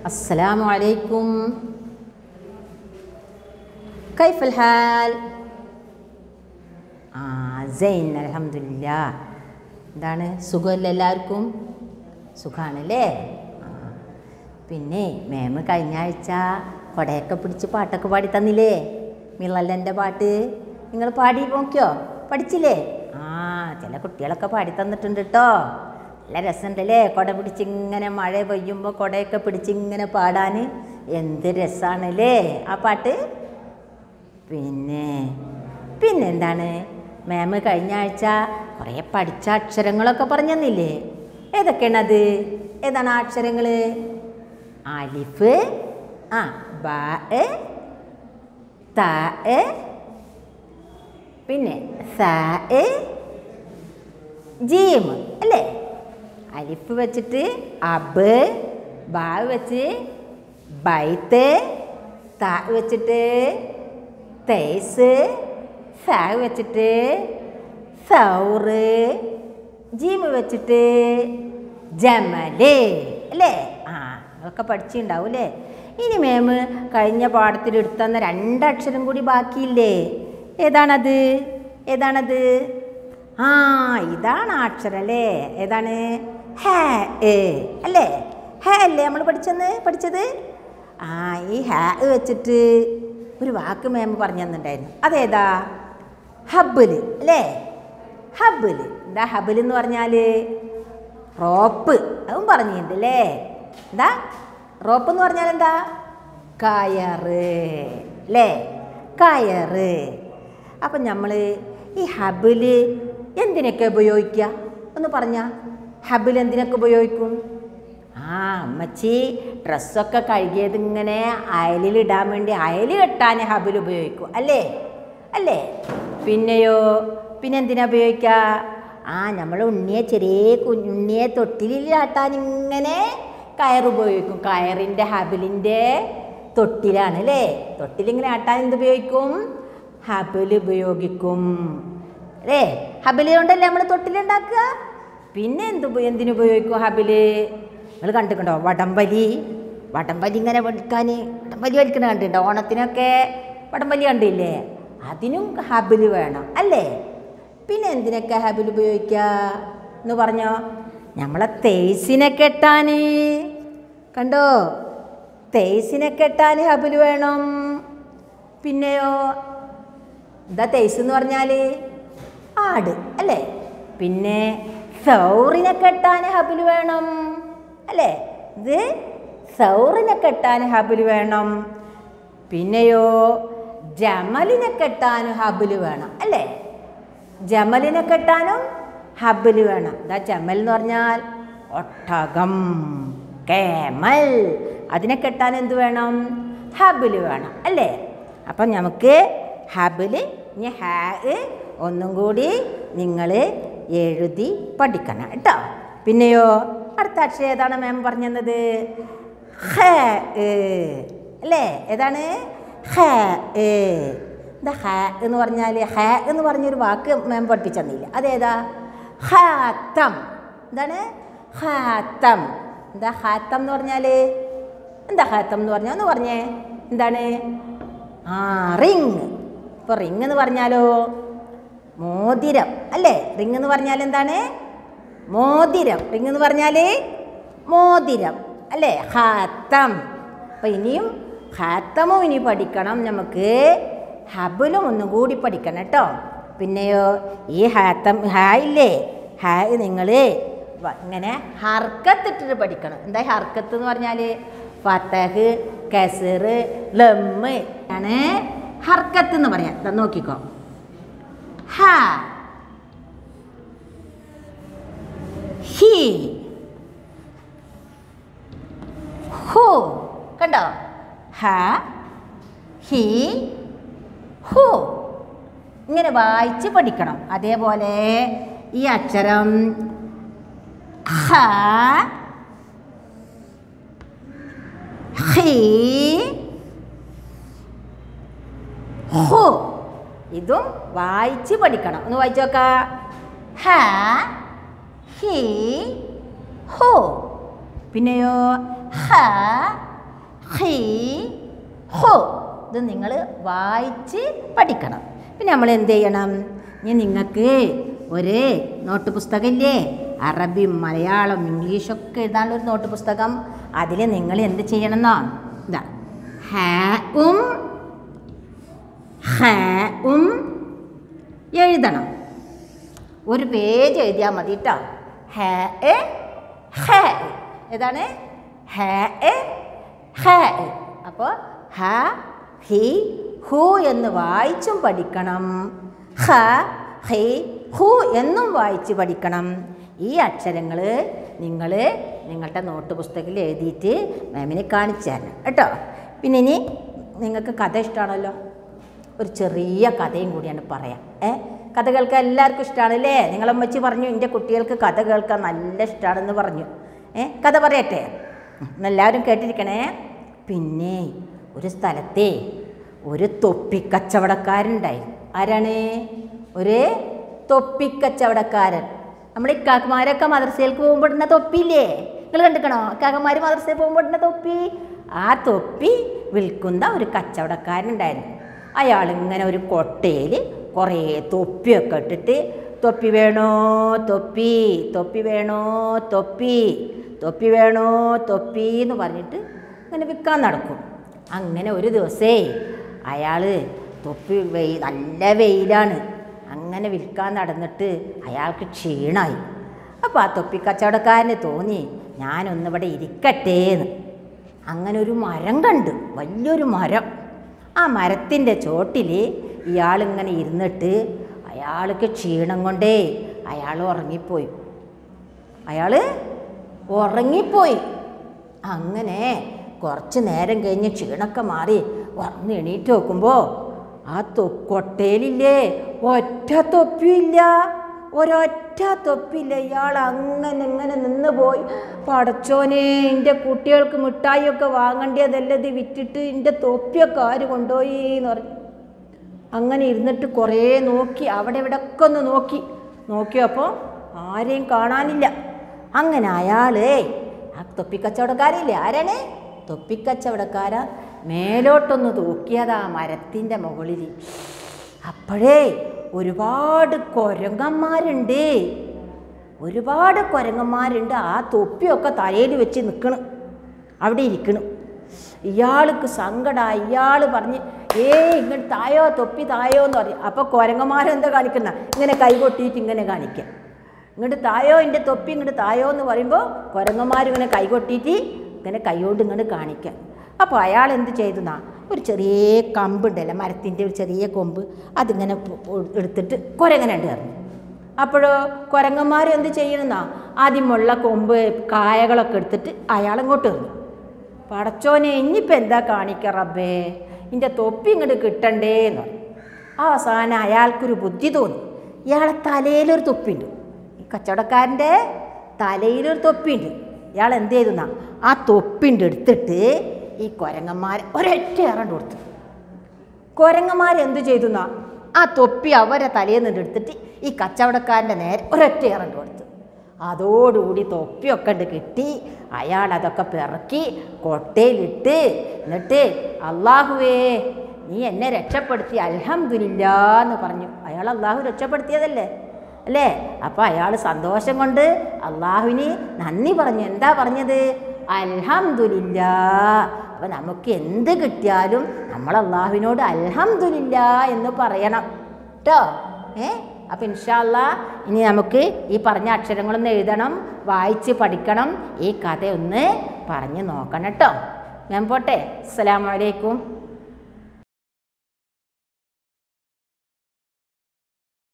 السلام عليكم كيف الحال ആ സൈൻ അലഹമില്ല എന്താണ് സുഖമല്ലേ എല്ലാവർക്കും സുഖമാണല്ലേ ആ പിന്നെ മേമ് കഴിഞ്ഞ ആഴ്ച കൊടയൊക്കെ പിടിച്ച് പാട്ടൊക്കെ പാടി തന്നില്ലേ മിള്ളല്ലൻ്റെ പാട്ട് നിങ്ങൾ പാടി നോക്കിയോ പഠിച്ചില്ലേ ആ ചില കുട്ടികളൊക്കെ പാടി തന്നിട്ടുണ്ട് കേട്ടോ നല്ല രസമുണ്ടല്ലേ കൊട പിടിച്ച് ഇങ്ങനെ മഴ പെയ്യുമ്പോൾ കൊടയൊക്കെ പിടിച്ച് ഇങ്ങനെ പാടാൻ എന്ത് രസമാണല്ലേ ആ പാട്ട് പിന്നെ പിന്നെന്താണ് മാം കഴിഞ്ഞ ആഴ്ച കുറേ പഠിച്ച അക്ഷരങ്ങളൊക്കെ പറഞ്ഞു തന്നില്ലേ ഏതൊക്കെയാണത് ഏതാണ് ആ അക്ഷരങ്ങൾ അലിഫ് ആ ബ ത പിന്നെ സ ജീം അല്ലേ അലിഫ് വെച്ചിട്ട് അബ് ബാ വെച്ച് ബൈത്ത് ത വെച്ചിട്ട് തേസ് സ വെച്ചിട്ട് സൗറ് ജീമ് വെച്ചിട്ട് ജമല് അല്ലേ ആ അതൊക്കെ പഠിച്ചിട്ടുണ്ടാവും അല്ലേ ഇനി മേമ് കഴിഞ്ഞ പാഠത്തിൽ എടുത്തന്ന രണ്ടക്ഷരം കൂടി ബാക്കിയില്ലേ ഏതാണത് ഏതാണത് ആ ഇതാണ് ആ അക്ഷരം അല്ലേ ഏതാണ് ഹേ ഏ അല്ലേ ഹേ അല്ലേ നമ്മൾ പഠിച്ചെന്ന് പഠിച്ചത് ആ ഈ ഹാ വെച്ചിട്ട് ഒരു വാക്ക് മേമ പറഞ്ഞു തന്നിട്ടുണ്ടായിരുന്നു അതേതാ ഹബില് അല്ലേ ഹബില് എന്താ ഹബിൽ എന്ന് പറഞ്ഞാൽ റോപ്പ് അതും പറഞ്ഞിട്ടുണ്ട് അല്ലേ എന്താ റോപ്പ് എന്ന് പറഞ്ഞാൽ എന്താ കയറ് അല്ലേ കയറ് അപ്പം നമ്മൾ ഈ ഹബില് എന്തിനൊക്കെ ഉപയോഗിക്കുക ഒന്ന് പറഞ്ഞ ഹബിൽ എന്തിനൊക്കെ ഉപയോഗിക്കും ആ അമ്മച്ചി ഡ്രസ്സൊക്കെ കഴുകിയത് ഇങ്ങനെ അയലിലിടാൻ വേണ്ടി അയൽ കെട്ടാൻ ഹബിൽ ഉപയോഗിക്കും അല്ലേ അല്ലേ പിന്നെയോ പിന്നെ എന്തിനാ ഉപയോഗിക്കുക ആ നമ്മൾ ഉണ്ണിയെ ചെറിയ കുഞ്ഞുണ്ണിയെ തൊട്ടിലാട്ടാൻ ഇങ്ങനെ കയർ ഉപയോഗിക്കും കയറിൻ്റെ ഹബിലിൻ്റെ തൊട്ടിലാണ് അല്ലേ തൊട്ടിലിങ്ങനെ ആട്ടാൻ എന്ത് ഉപയോഗിക്കും ഹബിൽ ഉപയോഗിക്കും അല്ലേ ഹബിൽ കൊണ്ടല്ലേ നമ്മൾ തൊട്ടിലുണ്ടാക്കുക പിന്നെ എന്ത് ഉപ- എന്തിനുപയോഗിക്കും ഹബില് നിങ്ങൾ കണ്ടിട്ടുണ്ടോ വടംവലി വടംവലി ഇങ്ങനെ വലിക്കാൻ വടംവലി വലിക്കണ കണ്ടിട്ടുണ്ടോ ഓണത്തിനൊക്കെ വടംവലി കണ്ടില്ലേ അതിനും ഹബില് വേണം അല്ലേ പിന്നെ എന്തിനൊക്കെ ഹബിൽ ഉപയോഗിക്കുക എന്ന് പറഞ്ഞോ നമ്മളെ തേസിനെ കെട്ടാൻ കണ്ടോ തേസിനെ കെട്ടാൻ ഹബിൽ വേണം പിന്നെയോ എന്താ തേസ് എന്ന് പറഞ്ഞാൽ ആട് അല്ലേ പിന്നെ സൗറിനെ കെട്ടാൻ ഹബിൽ വേണം അല്ലേ ഇത് സൗറിനെ കെട്ടാൻ ഹബിൽ വേണം പിന്നെയോ ജമലിനെ കെട്ടാനും ഹബിൽ വേണം അല്ലേ ജമലിനെ കെട്ടാനും ഹബിൽ വേണം ഇതാ ജമൽ എന്ന് പറഞ്ഞാൽ ഒട്ടകം കേമൽ അതിനെ കെട്ടാൻ എന്ത് വേണം ഹബിൽ വേണം അല്ലേ അപ്പം നമുക്ക് ഹബിൽ ഇനി ഹാ ഒന്നും കൂടി നിങ്ങൾ എഴുതി പഠിക്കണം കേട്ടോ പിന്നെയോ അടുത്ത അക്ഷരം ഏതാണ് മാം പറഞ്ഞത് ഹ അല്ലേ ഏതാണ് ഹ എന്താ ഹ എന്ന് പറഞ്ഞാൽ ഹ എന്ന് പറഞ്ഞൊരു വാക്ക് മാം പഠിപ്പിച്ചു തന്നില്ല അതേതാ ഹാത്തം എന്താണ് ഹാത്തം എന്താ ഹാത്തം എന്ന് പറഞ്ഞാൽ എന്താ ഹാത്തം എന്ന് പറഞ്ഞാൽ ഒന്ന് പറഞ്ഞേ എന്താണ് ആ റിങ് ഇപ്പോൾ റിങ് എന്ന് പറഞ്ഞാലോ മോതിരം അല്ലേ റിങ് എന്ന് പറഞ്ഞാൽ എന്താണ് മോതിരം റിങ് എന്ന് പറഞ്ഞാൽ മോതിരം അല്ലേ ഹാത്തം അപ്പം ഇനിയും ഹാത്തമും ഇനി പഠിക്കണം നമുക്ക് ഹബിലും ഒന്നും കൂടി പഠിക്കണം കേട്ടോ പിന്നെയോ ഈ ഹാത്തം ഹാ ഇല്ലേ ഹാ നിങ്ങൾ ഇങ്ങനെ ഹർക്കത്തിട്ടിട്ട് പഠിക്കണം എന്താ ഹർക്കത്ത് എന്ന് പറഞ്ഞാൽ ഫത്തഹ് കസർ ലമ്മ് ആണ് ഹർക്കത്ത് എന്ന് പറയാം ദാ നോക്കിക്കോ ഹ ഹി ഹു കണ്ടോ ഹ ഹി ഹു ഇങ്ങനെ വായിച്ച് പഠിക്കണം അതേപോലെ ഈ അക്ഷരം ഹ ഹി ഹു ഇതും വായിച്ച് പഠിക്കണം ഒന്ന് വായിച്ചു നോക്ക ഹ ഹി ഹു പിന്നെയോ ഹ ഹീ ഹോ ഇത് നിങ്ങൾ വായിച്ച് പഠിക്കണം പിന്നെ നമ്മൾ എന്ത് ചെയ്യണം ഇനി നിങ്ങൾക്ക് ഒരു നോട്ട് പുസ്തകമില്ലേ അറബി മലയാളം ഇംഗ്ലീഷൊക്കെ എഴുതാനുള്ള ഒരു നോട്ട് പുസ്തകം അതിൽ നിങ്ങൾ എന്ത് ചെയ്യണമെന്നോ ഇതാ ഹാ ഉം ഹാ ഉം എഴുതണം ഒരു പേജ് എഴുതിയാൽ മതി കേട്ടോ ഹ എ ഹ ഏതാണ് ഹ എ ഹ അപ്പോൾ ഹ ഹി ഹു എന്ന് വായിച്ചും പഠിക്കണം ഹ ഹി ഹു എന്നും വായിച്ച് പഠിക്കണം ഈ അക്ഷരങ്ങൾ നിങ്ങൾ നിങ്ങളുടെ നോട്ട് പുസ്തകത്തിൽ എഴുതിയിട്ട് മാമിനെ കാണിച്ചു തരണം കേട്ടോ പിന്നെ ഇനി നിങ്ങൾക്ക് കഥ ഇഷ്ടമാണല്ലോ ഒരു ചെറിയ കഥയും കൂടിയാണ് പറയാം ഏ കഥ കേൾക്കാൻ എല്ലാവർക്കും ഇഷ്ടമാണല്ലേ നിങ്ങളമ്മച്ചി പറഞ്ഞു എൻ്റെ കുട്ടികൾക്ക് കഥ കേൾക്കാൻ നല്ല ഇഷ്ടമാണെന്ന് പറഞ്ഞു ഏ കഥ പറയട്ടെ ഉം, എല്ലാവരും കേട്ടിരിക്കണേ പിന്നെ ഒരു സ്ഥലത്തെ ഒരു തൊപ്പിക്കച്ചവടക്കാരുണ്ടായിരുന്നു ആരാണ് ഒരു തൊപ്പിക്കച്ചവടക്കാരൻ നമ്മുടെ ഇക്കാക്കന്മാരൊക്കെ മദ്രസയിലേക്ക് പോകുമ്പോൾ ഇടുന്ന തൊപ്പിയില്ലേ നിങ്ങൾ കണ്ടിക്കണോ ഇക്കാക്കന്മാർ മദ്രസയിൽ പോകുമ്പോൾ ഇടുന്ന തൊപ്പി ആ തൊപ്പി വിൽക്കുന്ന ഒരു കച്ചവടക്കാരനുണ്ടായിരുന്നു അയാൾ ഇങ്ങനെ ഒരു കൊട്ടയിൽ കുറേ തൊപ്പിയൊക്കെ ഇട്ടിട്ട് തൊപ്പി വേണോ തൊപ്പി തൊപ്പി വേണോ തൊപ്പി തൊപ്പി വേണോ തൊപ്പി എന്ന് പറഞ്ഞിട്ട് ഇങ്ങനെ വിൽക്കാൻ നടക്കും അങ്ങനെ ഒരു ദിവസേ അയാൾ തൊപ്പി വെയിൽ നല്ല വെയിലാണ് അങ്ങനെ വിൽക്കാൻ നടന്നിട്ട് അയാൾക്ക് ക്ഷീണമായി അപ്പോൾ ആ തൊപ്പി കച്ചവടക്കാരന് തോന്നി ഞാനൊന്നിവിടെ ഇരിക്കട്ടെ എന്ന് അങ്ങനെ ഒരു മരം കണ്ടു വലിയൊരു മരം ആ മരത്തിൻ്റെ ചോട്ടിൽ ഇയാളിങ്ങനെ ഇരുന്നിട്ട് അയാൾക്ക് ക്ഷീണം കൊണ്ടേ അയാൾ ഉറങ്ങിപ്പോയി അയാൾ ഉറങ്ങിപ്പോയി അങ്ങനെ കുറച്ച് നേരം കഴിഞ്ഞ് ക്ഷീണമൊക്കെ മാറി വന്ന് എണീറ്റ് നോക്കുമ്പോൾ ആ തൊ കൊട്ടയിലില്ലേ ഒറ്റ തൊപ്പിയില്ല ഒരൊറ്റ തൊപ്പിയില്ല ഇയാൾ അങ്ങനെ ഇങ്ങനെ നിന്ന് പോയി പടച്ചോനെ എൻ്റെ കുട്ടികൾക്ക് മിഠായിയൊക്കെ വാങ്ങേണ്ടതല്ല ഇത് വിറ്റിട്ട് എൻ്റെ തൊപ്പിയൊക്കെ ആര് കൊണ്ടുപോയി എന്ന് പറഞ്ഞു അങ്ങനെ ഇരുന്നിട്ട് കുറേ നോക്കി അവിടെ ഇവിടെയൊക്കെ ഒന്ന് നോക്കി നോക്കിയപ്പോൾ ആരെയും കാണാനില്ല അങ്ങനെ അയാളേ ആ തൊപ്പിക്കച്ചവടക്കാരില്ലേ ആരാണ് തൊപ്പിക്കച്ചവടക്കാര മേലോട്ടൊന്ന് തൂക്കിയതാ മരത്തിൻ്റെ മുകളിൽ അപ്പോഴേ ഒരുപാട് കുരങ്ങന്മാരുണ്ട് ഒരുപാട് കുരങ്ങന്മാരുണ്ട് ആ തൊപ്പിയൊക്കെ തലയിൽ വെച്ച് നിൽക്കണം അവിടെ ഇരിക്കണം ഇയാൾക്ക് സങ്കടമായി ഇയാൾ പറഞ്ഞ് ഏയ് ഇങ്ങോട്ട് തായോ തൊപ്പി തായോ എന്ന് പറഞ്ഞു അപ്പോൾ കുരങ്ങന്മാരെന്താ കാണിക്കുന്ന ഇങ്ങനെ കൈകൊട്ടിയിട്ട് ഇങ്ങനെ കാണിക്കുക ഇങ്ങോട്ട് തായോ എൻ്റെ തൊപ്പി ഇങ്ങോട്ട് തായോ എന്ന് പറയുമ്പോൾ കുരങ്ങന്മാരിങ്ങനെ കൈകൊട്ടിയിട്ട് ഇങ്ങനെ കൈകൊണ്ട് ഇങ്ങോട്ട് കാണിക്കുക അപ്പോൾ അയാൾ എന്ത് ചെയ്തെന്നാ ഒരു ചെറിയ കമ്പുണ്ടല്ലോ മരത്തിൻ്റെ ഒരു ചെറിയ കൊമ്പ് അതിങ്ങനെ പൊ- പൊ- എടുത്തിട്ട് കുരങ്ങനെ ഉണ്ട് പറഞ്ഞു അപ്പോഴോ കുരങ്ങന്മാർ എന്ത് ചെയ്യണമെന്നാ ആദ്യമുള്ള കൊമ്പ് കായകളൊക്കെ എടുത്തിട്ട് അയാളിങ്ങോട്ട് എറിഞ്ഞു പടച്ചോനെ ഇനിയിപ്പോൾ എന്താ കാണിക്ക റബ്ബേ നിൻ്റെ തൊപ്പി ഇങ്ങോട്ട് കിട്ടണ്ടേ എന്ന് പറഞ്ഞു അവസാനം അയാൾക്കൊരു ബുദ്ധി തോന്നി ഇയാളെ തലയിലൊരു തൊപ്പിയുണ്ട് ഈ കച്ചവടക്കാരൻ്റെ തലയിലൊരു തൊപ്പിയുണ്ട് ഇയാൾ എന്ത് ചെയ്തെന്നാ ആ തൊപ്പിൻ്റെ എടുത്തിട്ട് ഈ കുരങ്ങന്മാരെ ഒരൊറ്റ ഇറണ്ട് കൊടുത്തു കുരങ്ങന്മാർ എന്ത് ചെയ്തു എന്നാ ആ തൊപ്പി അവരെ തലയിൽ നിന്ന് എടുത്തിട്ട് ഈ കച്ചവടക്കാരൻ്റെ നേരെ ഒരൊറ്റ ഇറണ്ട് കൊടുത്തു അതോടുകൂടി തൊപ്പിയൊക്കെ ഉണ്ട് കിട്ടി അയാൾ അതൊക്കെ പിറക്കി കൊട്ടയിലിട്ട് എന്നിട്ട് അള്ളാഹുവേ നീ എന്നെ രക്ഷപ്പെടുത്തി അൽഹംദുലില്ല എന്ന് പറഞ്ഞു അയാൾ അള്ളാഹു രക്ഷപ്പെടുത്തിയതല്ലേ അല്ലേ അപ്പോൾ അയാൾ സന്തോഷം കൊണ്ട് അള്ളാഹുവിന് നന്ദി പറഞ്ഞു എന്താ പറഞ്ഞത് അൽഹംദുലില്ല അപ്പോൾ നമുക്ക് എന്ത് കിട്ടിയാലും നമ്മൾ അള്ളാഹുവിനോട് അൽഹംദുലില്ല എന്ന് പറയണം കേട്ടോ ഏ അപ്പം ഇൻഷാല്ല ഇനി നമുക്ക് ഈ പറഞ്ഞ അക്ഷരങ്ങളൊന്ന് എഴുതണം വായിച്ച് പഠിക്കണം ഈ കഥ ഒന്ന് പറഞ്ഞ് നോക്കണം കേട്ടോ ഞാൻ പോട്ടെ അസ്സലാമലൈക്കും